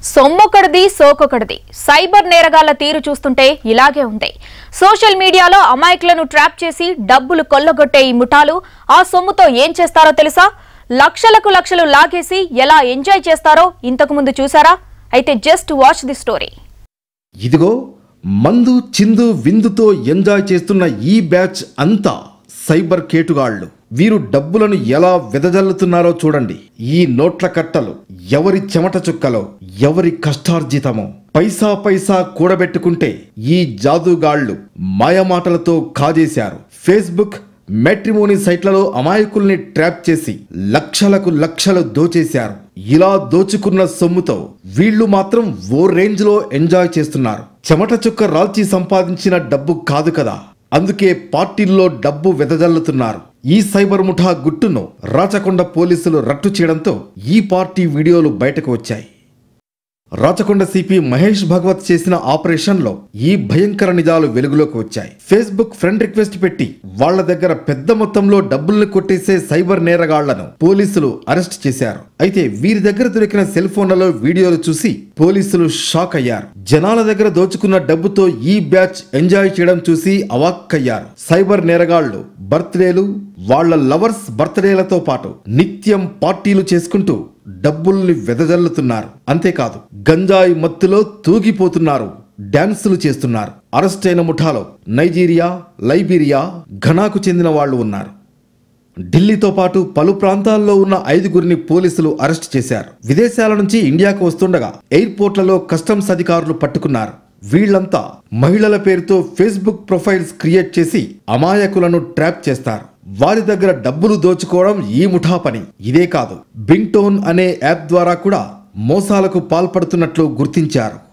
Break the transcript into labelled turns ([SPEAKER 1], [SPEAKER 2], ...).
[SPEAKER 1] సొమ్మొకటిది సోకొకటిది cyber నేరగాళ్ల తీరు చూస్తుంటే ఇలాగే ఉంది సోషల్ మీడియాలో అమాయకులను ట్రాప్ చేసి డబ్బులు కొల్లగొట్టే ఈ ముఠాలు ఆ సొమ్ముతో ఏం చేస్తారో తెలుసా లక్షలకు లక్షలు లాగేసి ఎలా ఎంజాయ్ చేస్తారో ఇంతకు ముందు చూసారా అయితే జస్ట్ వాచ్ ది స్టోరీ
[SPEAKER 2] ఇదిగో మందు చిందు విందుతో ఎంజాయ్ చేస్తున్న ఈ బ్యాచ్ అంతా సైబర్ కేటుగాళ్లు వీరు డబ్బులను ఎలా వెదజల్లుతున్నారో చూడండి ఈ నోట్ల కట్టలు ఎవరి చెమట చుక్కలో ఎవరి కష్టార్జితమో పైసా పైసా కూడబెట్టుకుంటే ఈ జాదుగాళ్లు మాయమాటలతో కాజేశారు ఫేస్బుక్ మ్యాట్రిమోనీ సైట్లలో అమాయకుల్ని ట్రాప్ చేసి లక్షలకు లక్షలు దోచేశారు ఇలా దోచుకున్న సొమ్ముతో వీళ్ళు మాత్రం ఓ రేంజ్ లో ఎంజాయ్ చేస్తున్నారు చెమట చుక్క రాల్చి సంపాదించిన డబ్బు కాదు కదా అందుకే పార్టీల్లో డబ్బు వెదజల్లుతున్నారు ఈ సైబర్ ముఠా గుట్టును రాచకొండ పోలీసులు రట్టు చేయడంతో ఈ పార్టీ వీడియోలు బయటకు వచ్చాయి రాచకొండ సిపి మహేష్ భగవత్ చేసిన ఆపరేషన్లో ఈ భయంకర నిజాలు వెలుగులోకి వచ్చాయి ఫేస్బుక్ ఫ్రెండ్ రిక్వెస్ట్ పెట్టి వాళ్ళ దగ్గర పెద్ద మొత్తంలో డబ్బుల్ని కొట్టేసే సైబర్ నేరగాళ్లను పోలీసులు అరెస్ట్ చేశారు అయితే వీరి దగ్గర దొరికిన సెల్ ఫోన్లలో వీడియోలు చూసి పోలీసులు షాక్ అయ్యారు జనాల దగ్గర దోచుకున్న డబ్బుతో ఈ బ్యాచ్ ఎంజాయ్ చేయడం చూసి అవాక్కయ్యారు సైబర్ నేరగాళ్లు బర్త్డేలు వాళ్ళ లవర్స్ బర్త్డేలతో పాటు నిత్యం పార్టీలు చేసుకుంటూ డబ్బుల్ని వెదజల్లుతున్నారు అంతేకాదు గంజాయి మత్తులో తూగిపోతున్నారు డాన్సులు చేస్తున్నారు అరెస్ట్ అయిన ముఠాలో నైజీరియా లైబీరియా ఘనాకు చెందిన వాళ్ళు ఉన్నారు ఢిల్లీతో పాటు పలు ప్రాంతాల్లో ఉన్న ఐదుగురిని పోలీసులు అరెస్ట్ చేశారు విదేశాల నుంచి ఇండియాకు వస్తుండగా ఎయిర్పోర్ట్లలో కస్టమ్స్ అధికారులు పట్టుకున్నారు వీళ్లంతా మహిళల పేరుతో ఫేస్బుక్ ప్రొఫైల్స్ క్రియేట్ చేసి అమాయకులను ట్రాప్ చేస్తారు వారి దగ్గర డబ్బులు దోచుకోవడం ఈ ముఠా పని ఇదే కాదు బింగ్టోన్ అనే యాప్ ద్వారా కూడా మోసాలకు పాల్పడుతున్నట్లు గుర్తించారు